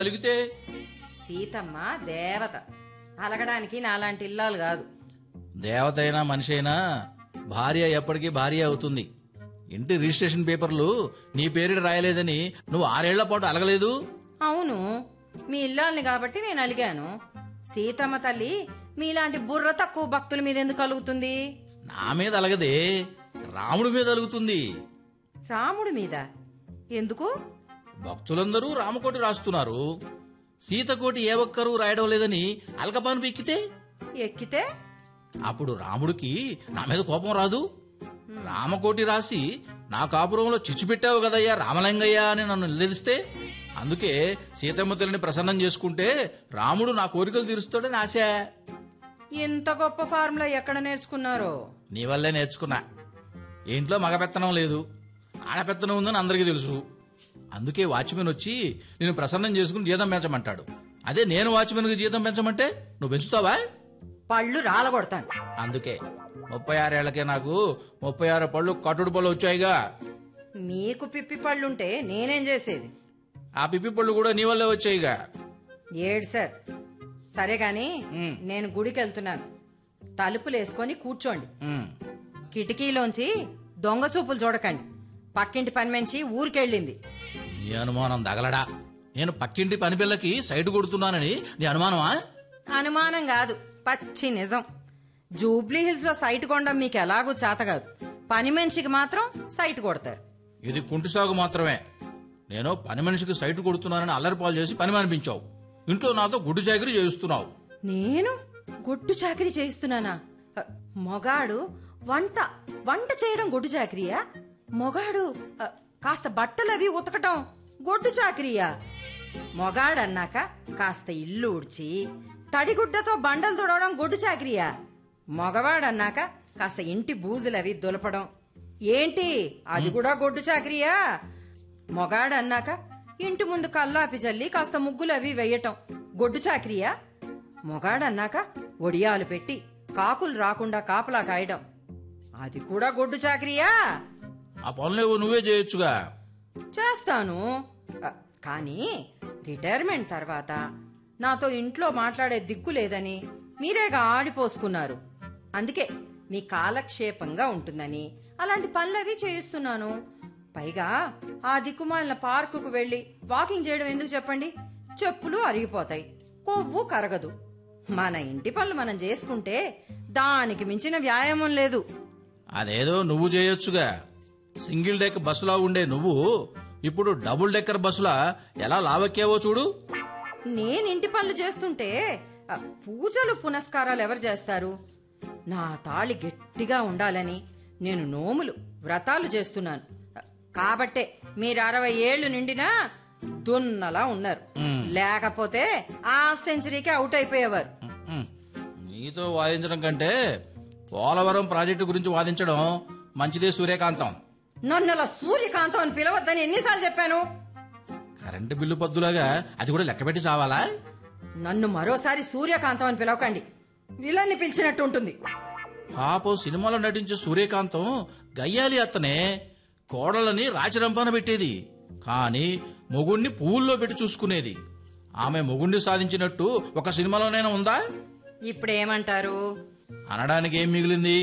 కలిగితే సీతమ్మ దేవత అలగడానికి నాలాంటి ఇల్లాలు కాదు దేవత అయినా మనిషి అయినా భార్య ఎప్పటికీ భార్య అవుతుంది ఇంటి రిజిస్ట్రేషన్ పేపర్లు నీ పేరిట రాయలేదని నువ్వు ఆరేళ్ల పాటు అలగలేదు అవును మీ ఇల్లాల్ని కాబట్టి నేను అలిగాను సీతమ్మ తల్లి మీలాంటి బుర్ర తక్కువ భక్తుల మీద ఎందుకు కలుగుతుంది నా మీద అలగదే రాముడి మీద అలుగుతుంది రాముడి మీద ఎందుకు భక్తులందరూ రామకోటి రాస్తున్నారు సీతకోటి ఏ ఒక్కరూ రాయడం లేదని అలకపాను ఎక్కితే ఎక్కితే అప్పుడు రాముడికి నా మీద కోపం రాదు రామకోటి రాసి నా కాపురంలో చిచ్చు పెట్టావు కదయ్యా రామలింగయ్య అని నన్ను నిలదీస్తే అందుకే సీతమ్మ తల్లిని ప్రసన్నం చేసుకుంటే రాముడు నా కోరికలు తీరుస్తాడని ఆశ ఇంత గొప్ప ఫార్ములా ఎక్కడ నేర్చుకున్నారో నీ వల్లే నేర్చుకున్నా ఇంట్లో మగ పెత్తనం లేదు ఆడపెత్తనం ఉందని అందరికీ తెలుసు అందుకే వాచ్మెన్ వచ్చి నేను ప్రసన్నం చేసుకుని జీతం పెంచమంటాడు అదే నేను వాచ్మెన్కి జీతం పెంచమంటే నువ్వు పెంచుతావా పళ్ళు రాలగొడతాను అందుకే ముప్పై ఆరేళ్లకే నాకు ముప్పై ఆరు పళ్ళు కట్టుడు పళ్ళు వచ్చాయిగా మీకు పిప్పి పళ్ళుంటే నేనేం చేసేది ఆ పిప్పి పళ్ళు కూడా నీ వల్లే వచ్చాయిగా ఏడు సార్ సరే గాని ఉమ్. నేను గుడికి వెళ్తున్నాను తలుపులేసుకొని కూర్చోండి ఉమ్. కిటికీలోంచి దొంగ చూపులు చూడకండి పక్కింటి పని మనిషి ఊరికెళ్ళింది నీ అనుమానం దగలడా నేను పక్కింటి పని పిల్లకి సైట్ కొడుతున్నానని నీ అనుమానమా అనుమానం కాదు పచ్చి నిజం జూబ్లీ హిల్స్ లో సైట్ కొనడం మీకు ఎలాగూ చేత కాదు పని మనిషికి మాత్రం సైట్ కొడతారు ఇది కుంటి సాగు మాత్రమే నేను పని మనిషికి సైట్ కొడుతున్నానని అల్లరిపాలు చేసి పని అనిపించావు ఇంట్లో నాతో గుడ్డు చాకరీ చేయిస్తున్నావు నేను గొడ్డు చాకరీ చేయిస్తున్నానా అ, మొగాడు వంట వంట చేయడం గొడ్డు చాకరీయా మొగాడు అ, కాస్త బట్టలు అవి ఉతకటం గొడ్డు చాకరీయా మొగాడన్నాక కాస్త ఇల్లు ఊడ్చి తడిగుడ్డతో బండలు తుడవడం గొడ్డు చాకరీయా మగవాడన్నాక కాస్త ఇంటి బూజులవి దులపడం ఏంటి అది కూడా గొడ్డు చాకరీయా మొగాడన్నాక ఇంటి ముందు కల్లాపి జల్లి కాస్త ముగ్గులు అవి వెయ్యటం గొడ్డు చాకరీయా మొగాడన్నాక ఒడియాలు పెట్టి కాకులు రాకుండా కాపలా కాయడం అది కూడా గొడ్డు చాకరీయా ఆ పనులేవో నువ్వే చేయొచ్చుగా చేస్తాను అ, కానీ రిటైర్మెంట్ తర్వాత నాతో ఇంట్లో మాట్లాడే దిక్కు లేదని మీరేగా ఆడిపోసుకున్నారు అందుకే మీ కాలక్షేపంగా ఉంటుందని అలాంటి పనులవి చేయిస్తున్నాను పైగా ఆ దిక్కుమాలిన పార్కుకు వెళ్లి వాకింగ్ చేయడం ఎందుకు చెప్పండి చెప్పులు అరిగిపోతాయి కొవ్వు కరగదు మన ఇంటి పనులు మనం చేసుకుంటే దానికి మించిన వ్యాయామం లేదు అదేదో నువ్వు చేయొచ్చుగా సింగిల్ డెక్ బస్సులా ఉండే నువ్వు ఇప్పుడు డబుల్ డెక్కర్ బస్సులా ఎలా లావెక్కావో చూడు నేను ఇంటి పనులు చేస్తుంటే ఆ, పూజలు పునస్కారాలు ఎవరు చేస్తారు నా తాళి గట్టిగా ఉండాలని నేను నోములు వ్రతాలు చేస్తున్నాను ఆ, కాబట్టే మీరు అరవై ఏళ్లు నిండినా దున్నలా ఉన్నారు లేకపోతే హాఫ్ సెంచరీకి అవుట్ అయిపోయేవారు ఉమ్. నీతో వాదించడం కంటే పోలవరం ప్రాజెక్టు గురించి వాదించడం మంచిదే సూర్యకాంతం నన్ను అలా సూర్యకాంతం అని పిలవద్దని ఎన్నిసార్లు చెప్పాను కరెంటు బిల్లు పద్దులాగా అది కూడా లెక్కపెట్టి చావాలా నన్ను మరోసారి సూర్యకాంతం అని పిలవకండి విలన్ని పిలిచినట్టు ఉంటుంది పాపం సినిమాలో నటించే సూర్యకాంతం గయ్యాలి అత్తనే కోడలని రాచరంపాన పెట్టేది కానీ మొగుణ్ణి పువ్వుల్లో పెట్టి చూసుకునేది ఆమె మొగుణ్ణి సాధించినట్టు ఒక సినిమాలోనైనా ఉందా ఇప్పుడేమంటారు అనడానికి ఏం మిగిలింది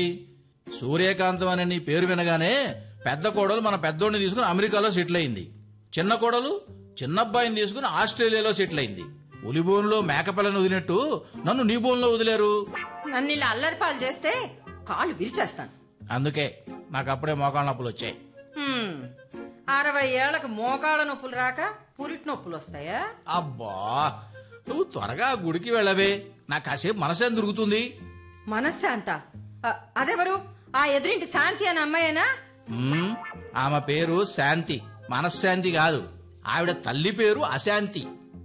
సూర్యకాంతం అనే నీ పేరు వినగానే పెద్ద కోడలు మన పెద్దోడిని తీసుకుని అమెరికాలో సెటిల్ అయింది చిన్న కోడలు చిన్నబ్బాయిని తీసుకుని ఆస్ట్రేలియాలో సెటిల్ అయింది ఉలిబోన్లో మేకపిల్లని వదిలినట్టు నన్ను నీ బోన్లో వదిలేరు నన్ను ఇలా అల్లరిపాలు చేస్తే కాళ్ళు విరిచేస్తాను అందుకే నాకు అప్పుడే మోకాళ్ళ నొప్పులు వచ్చాయి హ్మ్. అరవై ఏళ్లకు మోకాళ్ళ నొప్పులు రాక పురిటి నొప్పులు వస్తాయా అబ్బా నువ్వు త్వరగా గుడికి వెళ్ళవే నాకు కాసేపు మనసేం దొరుకుతుంది మనశ్శాంత అ, అదెవరు ఆ ఎదురింటి శాంతి అనే అమ్మాయేనా మ్మ్, ఆమె పేరు శాంతి మనశ్శాంతి కాదు ఆవిడ తల్లి పేరు అశాంతి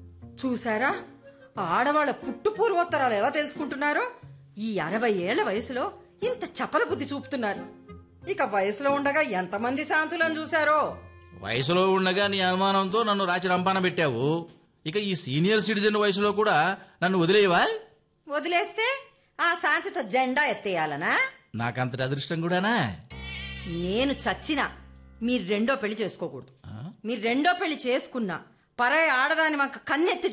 చూసారా ఆడవాళ్ళ పుట్టు పూర్వోత్తరాలు ఎలా తెలుసుకుంటున్నారో ఈ అరవై ఏళ్ల వయసులో ఇంత చపల బుద్ధి చూపుతున్నారు ఇక వయసులో ఉండగా ఎంతమంది శాంతులను చూశారో వయసులో ఉండగా నీ అనుమానంతో నన్ను రాచి రంపాన పెట్టావు ఇక ఈ సీనియర్ సిటిజన్ వయసులో కూడా నన్ను వదిలేయవా వదిలేస్తే ఆ శాంతితో జెండా ఎత్తేయాలనా నాకంతటి అదృష్టం కూడానా నేను చచ్చినా మీరు రెండో పెళ్లి చేసుకోకూడదు ఆ? మీరు రెండో పెళ్లి చేసుకున్నా పరాయి ఆడదాని వంక కన్నెత్తి